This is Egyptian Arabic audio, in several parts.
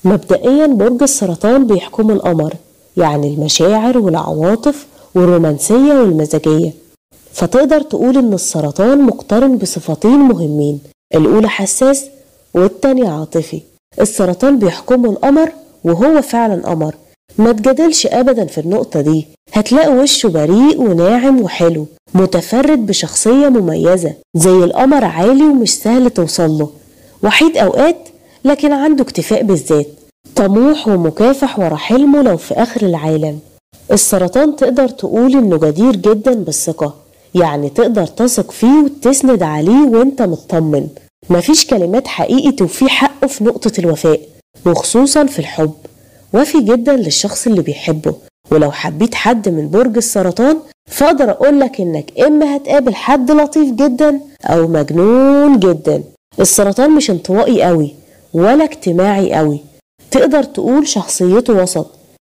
مبدئيا برج السرطان بيحكم القمر يعني المشاعر والعواطف والرومانسية والمزاجية فتقدر تقول إن السرطان مقترن بصفتين مهمين الأولى حساس والتانية عاطفي السرطان بيحكمه القمر وهو فعلا قمر ما تجادلش أبدا في النقطة دي هتلاقي وشه بريء وناعم وحلو متفرد بشخصية مميزة زي القمر عالي ومش سهل توصله وحيد أوقات لكن عنده اكتفاء بالذات طموح ومكافح ورا حلمه لو في آخر العالم السرطان تقدر تقول إنه جدير جدا بالثقة يعني تقدر تثق فيه وتسند عليه وانت مطمن مفيش كلمات حقيقي توفيه حقه في نقطة الوفاء وخصوصا في الحب وفي جدا للشخص اللي بيحبه ولو حبيت حد من برج السرطان فاقدر اقولك انك اما هتقابل حد لطيف جدا او مجنون جدا السرطان مش انطوائي قوي ولا اجتماعي قوي تقدر تقول شخصيته وسط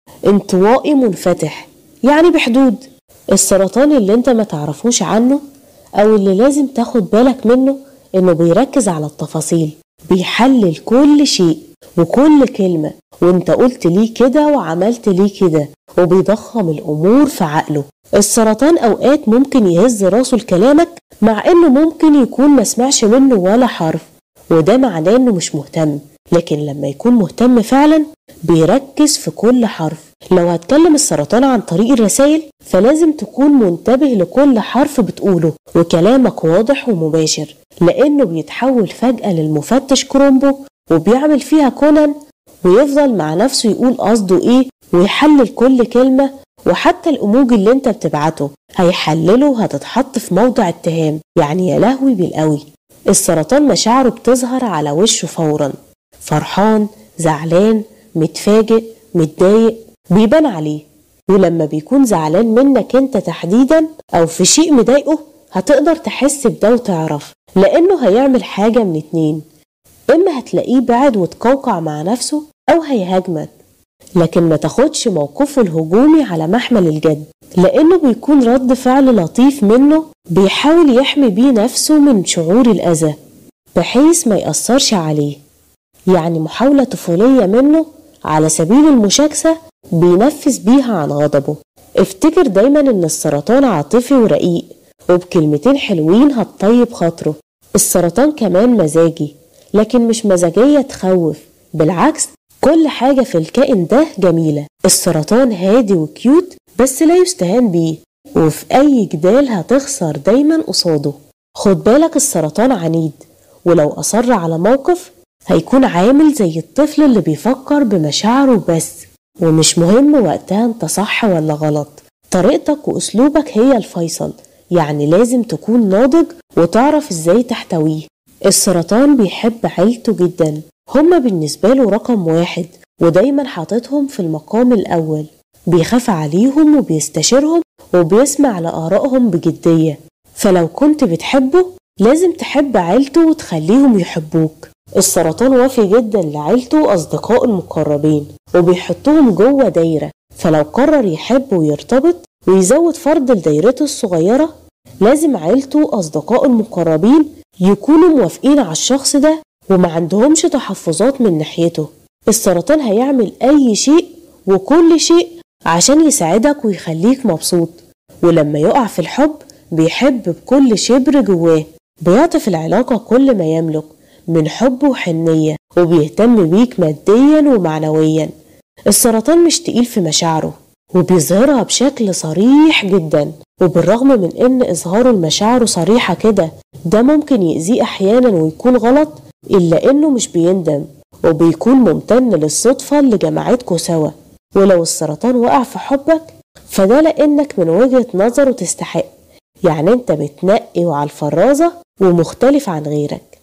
انطوائي منفتح يعني بحدود السرطان اللي انت ما تعرفوش عنه او اللي لازم تاخد بالك منه انه بيركز على التفاصيل بيحلل كل شيء وكل كلمة وانت قلت ليه كده وعملت ليه كده وبيضخم الامور في عقله السرطان اوقات ممكن يهز راسه لكلامك مع انه ممكن يكون ما سمعش منه ولا حرف وده معناه انه مش مهتم لكن لما يكون مهتم فعلا بيركز في كل حرف لو هتكلم السرطان عن طريق الرسائل فلازم تكون منتبه لكل حرف بتقوله وكلامك واضح ومباشر لأنه بيتحول فجأة للمفتش كرومبو وبيعمل فيها كونان ويفضل مع نفسه يقول قصده ايه ويحلل كل كلمة وحتى الأموج اللي انت بتبعته هيحلله وهتتحط في موضع اتهام يعني يا لهوي بالقوي السرطان مشاعره بتظهر على وشه فورا فرحان زعلان متفاجئ متضايق بيبان عليه ولما بيكون زعلان منك انت تحديدا او في شيء مضايقه هتقدر تحس بده وتعرف لانه هيعمل حاجة من اتنين اما هتلاقيه بعد وتقوقع مع نفسه او هيهاجمك لكن ما تاخدش موقفه الهجومي على محمل الجد لانه بيكون رد فعل لطيف منه بيحاول يحمي بيه نفسه من شعور الاذى بحيث ما يأثرش عليه يعني محاولة طفولية منه على سبيل المشاكسة بينفذ بيها عن غضبه افتكر دايما ان السرطان عاطفي ورقيق وبكلمتين حلوين هتطيب خاطره السرطان كمان مزاجي لكن مش مزاجية تخوف بالعكس كل حاجة في الكائن ده جميلة السرطان هادي وكيوت بس لا يستهان بيه وفي أي جدال هتخسر دايما قصاده خد بالك السرطان عنيد ولو أصر على موقف هيكون عامل زي الطفل اللي بيفكر بمشاعره بس ومش مهم وقتها انت صح ولا غلط طريقتك واسلوبك هي الفيصل يعني لازم تكون ناضج وتعرف ازاي تحتويه السرطان بيحب عيلته جدا هما بالنسبة له رقم واحد ودايما حاططهم في المقام الأول بيخاف عليهم وبيستشيرهم وبيسمع لآرائهم بجدية فلو كنت بتحبه لازم تحب عيلته وتخليهم يحبوك السرطان وافي جدا لعيلته وأصدقائه المقربين وبيحطهم جوه دايرة فلو قرر يحب ويرتبط ويزود فرد لدايرته الصغيرة لازم عيلته وأصدقائه المقربين يكونوا موافقين على الشخص ده وما عندهمش تحفظات من ناحيته السرطان هيعمل أي شيء وكل شيء عشان يساعدك ويخليك مبسوط ولما يقع في الحب بيحب بكل شبر جواه بيعطف العلاقة كل ما يملك من حب وحنية وبيهتم بيك ماديا ومعنويا السرطان مش تقيل في مشاعره وبيظهرها بشكل صريح جدا وبالرغم من ان اظهاره لمشاعره صريحة كده ده ممكن يأذيه احيانا ويكون غلط الا انه مش بيندم وبيكون ممتن للصدفة اللي جمعتكوا سوا ولو السرطان وقع في حبك فده لانك من وجهة نظره تستحق يعني انت متنقي وعلى الفرازة ومختلف عن غيرك